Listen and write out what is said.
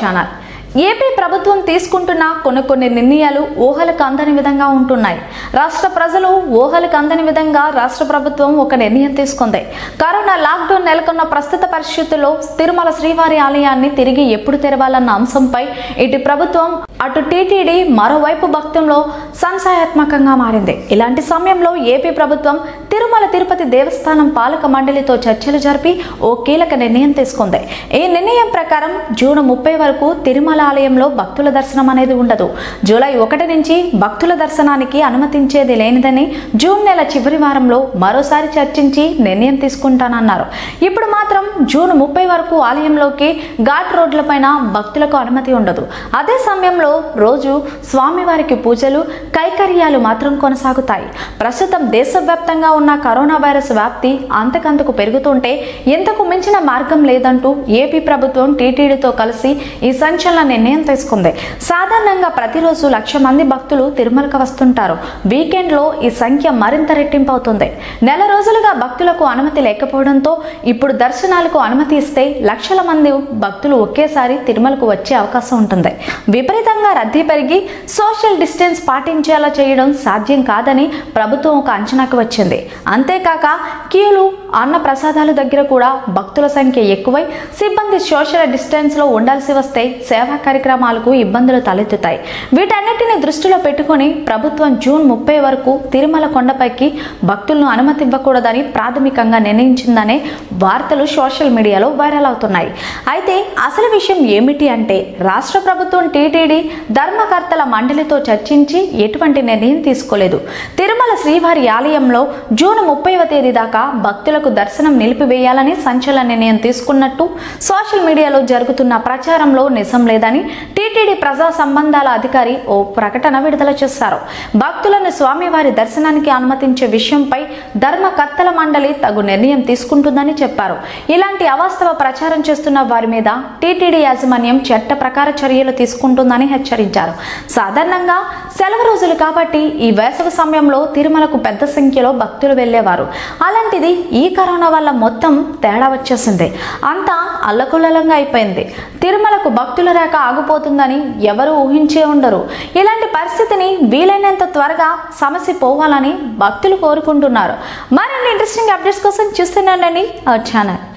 channel AP ప్రభుత్వం తీసుకుంటున్న కొన్ని కొన్ని నిర్ణయాలు ఊహలకు అందని విధంగా ఉంటున్నాయి రాష్ట్ర ప్రజలు ఊహలకు అందని విధంగా రాష్ట్ర ప్రభుత్వం ఒక నిర్ణయం తీసుకుంది కరోనా లాక్డౌన్ నెలకొన్న ప్రస్తుత పరిస్థితుల్లో తిరుమల శ్రీవారి ఆలయాన్ని తిరిగి ఎప్పుడు తెరవాలన్న అంశంపై ఇటు ప్రభుత్వం అటు టీటీడీ మరోవైపు భక్తంలో సంశయాత్మకంగా మారింది ఇలాంటి సమయంలో ఏపీ ప్రభుత్వం తిరుమల తిరుపతి దేవస్థానం పాలక మండలితో చర్చలు జరిపి ఓ కీలక నిర్ణయం తీసుకుంది ఈ నిర్ణయం ప్రకారం జూన్ ముప్పై వరకు తిరుమల ఆలయంలో భక్తుల దర్శనం అనేది ఉండదు జూలై ఒకటి నుంచి భక్తుల దర్శనానికి అనుమతించేది లేనిదని జూన్ నెల చివరి వారంలో మరోసారి చర్చించి నిర్ణయం తీసుకుంటానన్నారు ఇప్పుడు మాత్రం జూన్ ముప్పై వరకు ఆలయంలోకి ఘాట్ రోడ్లపైన భక్తులకు అనుమతి ఉండదు అదే సమయంలో రోజు స్వామివారికి పూజలు కైకర్యాలు మాత్రం కొనసాగుతాయి ప్రస్తుతం దేశవ్యాప్తంగా ఉన్న కరోనా వైరస్ వ్యాప్తి అంతకంతకు పెరుగుతుంటే ఇంతకు మించిన మార్గం లేదంటూ ఏపీ ప్రభుత్వం టీటీడీతో కలిసి ఈ సంచలన నిర్ణయం తీసుకుంది సాధారణంగా ప్రతిరోజు లక్ష మంది భక్తులు తిరుమలకు వస్తుంటారు వీకెండ్లో ఈ సంఖ్య మరింత రెట్టింపు అవుతుంది నెల రోజులుగా భక్తులకు అనుమతి లేకపోవడంతో ఇప్పుడు దర్శనాలకు అనుమతి ఇస్తే లక్షల మంది భక్తులు ఒకేసారి తిరుమలకు వచ్చే అవకాశం ఉంటుంది విపరీతంగా రద్దీ పెరిగి సోషల్ డిస్టెన్స్ పాటించేలా చేయడం సాధ్యం కాదని ప్రభుత్వం ఒక అంచనాకు వచ్చింది అంతేకాక క్యూలు అన్న ప్రసాదాల దగ్గర కూడా భక్తుల సంఖ్య ఎక్కువై సిబ్బంది సోషల్ డిస్టెన్స్ లో ఉండాల్సి వస్తే సేవా కార్యక్రమాలకు ఇబ్బందులు తలెత్తుతాయి వీటన్నిటిని దృష్టిలో పెట్టుకుని ప్రభుత్వం జూన్ ముప్పై వరకు తిరుమల కొండపైకి భక్తులను అనుమతి ఇవ్వకూడదని ప్రాథమికంగా నిర్ణయించిందనే వార్తలు సోషల్ మీడియాలో వైరల్ అవుతున్నాయి అయితే అసలు విషయం ఏమిటి అంటే రాష్ట్ర ప్రభుత్వం టీటీడీ ధర్మకర్తల మండలితో చర్చించి ఎటువంటి నిర్ణయం తీసుకోలేదు తిరుమల శ్రీవారి ఆలయంలో జూన్ ముప్పైవ తేదీ దాకా భక్తులకు దర్శనం నిలిపివేయాలని సంచలన నిర్ణయం తీసుకున్నట్టు సోషల్ మీడియాలో జరుగుతున్న ప్రచారంలో నిజం లేదని టీటీడీ ప్రజా సంబంధాల అధికారి ఓ ప్రకటన విడుదల చేశారు భక్తులను స్వామివారి దర్శనానికి అనుమతించే విషయంపై ధర్మకర్తల మండలి తగు నిర్ణయం తీసుకుంటుందని చెప్పారు ఇలాంటి అవాస్తవ ప్రచారం చేస్తున్న వారి మీద టీటీడీ యాజమాన్యం చట్ట ప్రకార చర్యలు తీసుకుంటుందని హెచ్చరించారు సాధారణంగా సెలవు రోజులు కాబట్టి ఈ వేసవి సమయంలో తిరుమలకు పెద్ద సంఖ్యలో భక్తులు వెళ్ళేవారు అలాంటిది ఈ కరోనా వల్ల మొత్తం తేడా వచ్చేసింది అంతా అల్లకుల్లలంగా అయిపోయింది తిరుమలకు భక్తుల రేఖ ఆగిపోతుందని ఎవరు ఊహించే ఉండరు ఇలాంటి పరిస్థితిని వీలైనంత త్వరగా సమస్య పోవాలని భక్తులు కోరుకుంటున్నారు మరిన్ని ఇంట్రెస్టింగ్ అప్డేట్స్ కోసం చూస్తున్నానండి అవర్ ఛానల్